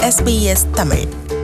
SBS Tamil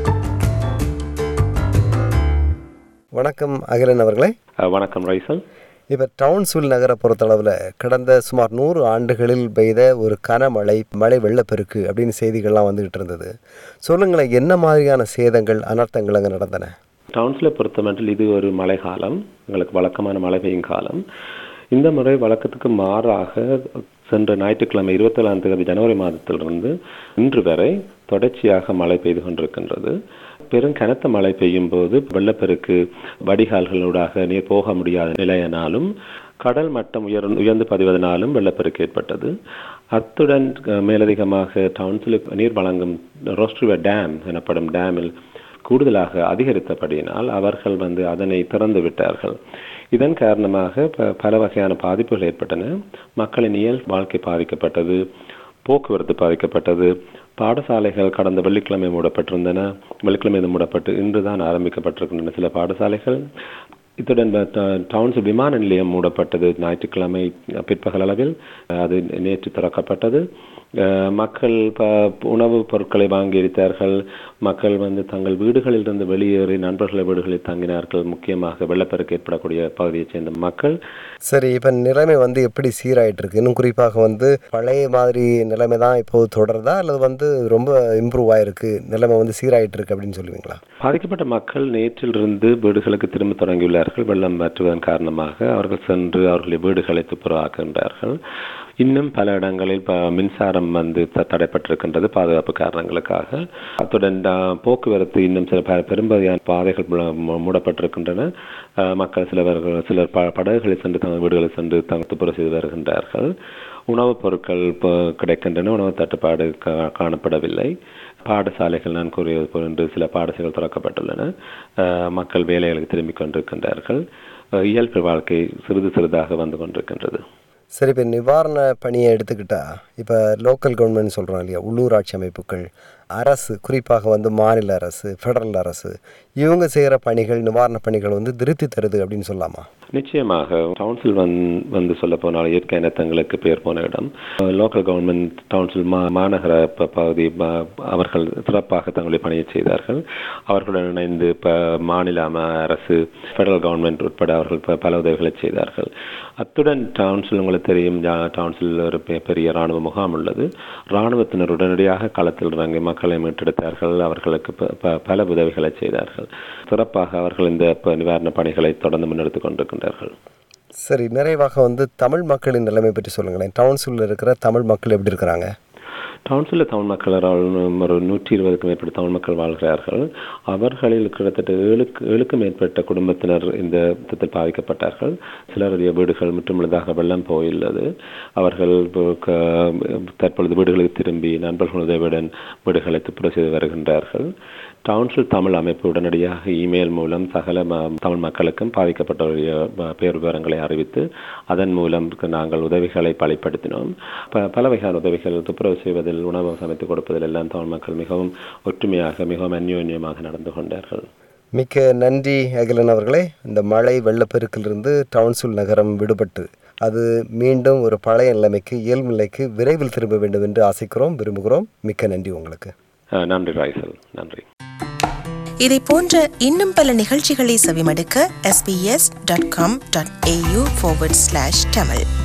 வணக்கம் அகிலன் அவர்களே அஹ் வணக்கம் ரைசல் இப்போ டவுன்ஸ்வில் நகரை பொறுத்தளவில் கடந்த சுமார் நூறு ஆண்டுகளில் பெய்த ஒரு கனமழை மழை வெள்ளப்பெருக்கு அப்படின்னு செய்திகள்லாம் வந்துகிட்டு இருந்தது சொல்லுங்களேன் என்ன மாதிரியான சேதங்கள் அனர்த்தங்கள் அங்கே நடந்தன டவுன்ஸில் பொறுத்தமட்டில் இது ஒரு மழை காலம் எங்களுக்கு வழக்கமான மழை பெய்யும் காலம் இந்த முறை வழக்கத்துக்கு மாறாக சென்ற ஞாயிற்றுக்கிழமை இருபத்தேழாம் தேதி ஜனவரி மாதத்திலிருந்து இன்று வரை தொடர்ச்சியாக மழை பெய்து கொண்டிருக்கின்றது பெரும் கனத்த மழை பெய்யும் போது வெள்ளப்பெருக்கு வடிகால்களூடாக நீர் போக முடியாத நிலையினாலும் கடல் மட்டம் உயர் உயர்ந்து பதிவதனாலும் வெள்ளப்பெருக்கு ஏற்பட்டது அத்துடன் அஹ், மேலதிகமாக டவுன்ஸில் நீர் வழங்கும் ரோஸ்ட்ரிவர் டேம் எனப்படும் டேமில் கூடுதலாக அதிகரித்தபடியினால் அவர்கள் வந்து அதனை திறந்து விட்டார்கள் இதன் காரணமாக ப- பல வகையான பாதிப்புகள் ஏற்பட்டன மக்களின் இயல் வாழ்க்கை பாதிக்கப்பட்டது போக்குவரத்து பாதிக்கப்பட்டது பாடசாலைகள் கடந்த வெள்ளிக்கிழமை மூடப்பட்டிருந்தன வெள்ளிக்கிழமை இது மூடப்பட்டு இன்றுதான் ஆரம்பிக்கப்பட்டிருக்கின்றன சில பாடசாலைகள் இத்துடன் ப- ட- டவுன்ஸ் விமான நிலையம் மூடப்பட்டது ஞாயிற்றுக்கிழமை பிற்பகல் அளவில் அது நேற்று திறக்கப்பட்டது அஹ், மக்கள் ப உணவுப் பொருட்களை வாங்கி எரித்தார்கள் மக்கள் வந்து தங்கள் வீடுகளிலிருந்து வெளியேறி நண்பர்கள் வீடுகளில் தங்கினார்கள் முக்கியமாக வெள்ளப்பெருக்கு ஏற்படக்கூடிய பகுதியைச் சேர்ந்த மக்கள் சரி இப்போ நிலைமை வந்து எப்படி சீராயிட்டு இருக்கு இன்னும் குறிப்பாக வந்து பழைய மாதிரி நிலைமை தான் இப்போது தொடருதா அல்லது வந்து ரொம்ப இம்ப்ரூவ் ஆயிருக்கு நிலைமை வந்து சீராயிட்டு இருக்கு அப்படின்னு சொல்லுவீங்களா பாதிக்கப்பட்ட மக்கள் நேற்றிலிருந்து வீடுகளுக்கு திரும்ப தொடங்கியுள்ளார்கள் வெள்ளம் மாற்றுவதன் காரணமாக அவர்கள் சென்று அவர்களுடைய வீடுகளை துப்புரவாக்குகின்றார்கள் இன்னும் பல இடங்களில் ப- மின்சாரம் வந்து த- தடைப்பட்டிருக்கின்றது பாதுகாப்பு காரணங்களுக்காக அத்துடன் அஹ், போக்குவரத்து இன்னும் சில ப- பெரும்பகுதியான பாதைகள் மூ- மூ- மூடப்பட்டிருக்கின்றன அஹ், மக்கள் சிலவர்கள் சிலர் ப படகுகளில் சென்று தங்கள் வீடுகளில் சென்று தங்கள் துப்புரவு செய்து வருகின்றார்கள் உணவுப் பொருட்கள் இப்போ கிடைக்கின்றன உணவு தட்டுப்பாடு கா- காணப்படவில்லை பாடசாலைகள் நான் கூறியது போன்று சில பாடசாலைகள் திறக்கப்பட்டுள்ளன அஹ், மக்கள் வேலைகளுக்கு திரும்பிக் கொண்டிருக்கின்றார்கள் அஹ், இயல்பு வாழ்க்கை சிறிது சிறிதாக வந்து கொண்டிருக்கின்றது சரி இப்போ நிவாரண பணியை எடுத்துக்கிட்டா இப்போ லோக்கல் கவர்மெண்ட் சொல்கிறோம் இல்லையா உள்ளூராட்சி அமைப்புகள் அரசு குறிப்பாக வந்து மாநில அரசு ஃபெடரல் அரசு இவங்க செய்கிற பணிகள் நிவாரண பணிகள் வந்து திருப்தி தருது அப்படின்னு சொல்லலாமா நிச்சயமாக கவுன்சில் வந் வந்து சொல்ல போனால் இயற்கை இனத்தங்களுக்கு பேர் போன இடம் லோக்கல் கவர்மெண்ட் கவுன்சில் மா மாநகர ப- பகுதி ம- அவர்கள் சிறப்பாக தங்களுடைய பணியை செய்தார்கள் அவர்களுடன் இணைந்து ப மாநில அம- அரசு ஃபெடரல் கவர்மெண்ட் உட்பட அவர்கள் ப- பல உதவிகளை செய்தார்கள் அத்துடன் டவுன்சில் உங்களுக்கு தெரியும் ஜா- டவுன்சில் ஒரு பெ- பெரிய ராணுவ முகாம் உள்ளது ராணுவத்தினர் உடனடியாக களத்தில் இறங்கி மக்களை மீட்டெடுத்தார்கள் அவர்களுக்கு ப- ப- பல உதவிகளை செய்தார்கள் சிறப்பாக அவர்கள் இந்த ப- நிவாரண பணிகளை தொடர்ந்து முன்னெடுத்துக் கொண்டிருக்கின்றார்கள் சரி நிறைவாக வந்து தமிழ் மக்களின் நிலைமை பற்றி சொல்லுங்களேன் டவுன்ஸில் இருக்கிற தமிழ் மக்கள் எப்படி இருக்கிறாங்க டவுன்ஸில் தமிழ் மக்கள் அரால் ஒரு நூற்றி இருபதுக்கும் மேற்பட்ட தமிழ் மக்கள் வாழ்கிறார்கள் அவர்களில் கிட்டத்தட்ட ஏழுக்கு ஏழுக்கும் மேற்பட்ட குடும்பத்தினர் இந்த யுத்தத்தில் பாதிக்கப்பட்டார்கள் சிலருடைய வீடுகள் முற்றுமுழுதாக வெள்ளம் போயுள்ளது அவர்கள் இப்போ க- தற்பொழுது வீடுகளுக்கு திரும்பி நண்பர்கள் உதவியுடன் வீடுகளை துப்புரவு செய்து வருகின்றார்கள் டவுன்ஷில் தமிழ் அமைப்பு உடனடியாக இமெயில் மூலம் சகல ம- தமிழ் மக்களுக்கும் பாதிக்கப்பட்டவருடைய ப- பேர் விவரங்களை அறிவித்து அதன் மூலம் நாங்கள் உதவிகளை பலப்படுத்தினோம் ப- பல வகையான உதவிகள் துப்புரவு செய்வதில் உணவு சமைத்து கொடுப்பதில் எல்லாம் தமிழ் மக்கள் மிகவும் ஒற்றுமையாக மிகவும் அந்யோன்யமாக நடந்து கொண்டார்கள் மிக்க நன்றி அகிலன் அவர்களே இந்த மழை வெள்ளப்பெருக்கிலிருந்து டவுன்ஸுல் நகரம் விடுபட்டு அது மீண்டும் ஒரு பழைய நிலைமைக்கு இயல்பு நிலைக்கு விரைவில் திரும்ப வேண்டும் என்று ஆசைக்கிறோம் விரும்புகிறோம் மிக்க நன்றி உங்களுக்கு அஹ் நன்றி ராய்சல் நன்றி இதை போன்ற இன்னும் பல நிகழ்ச்சிகளை செவிமடுக்க sbs.com.au forward slash tamil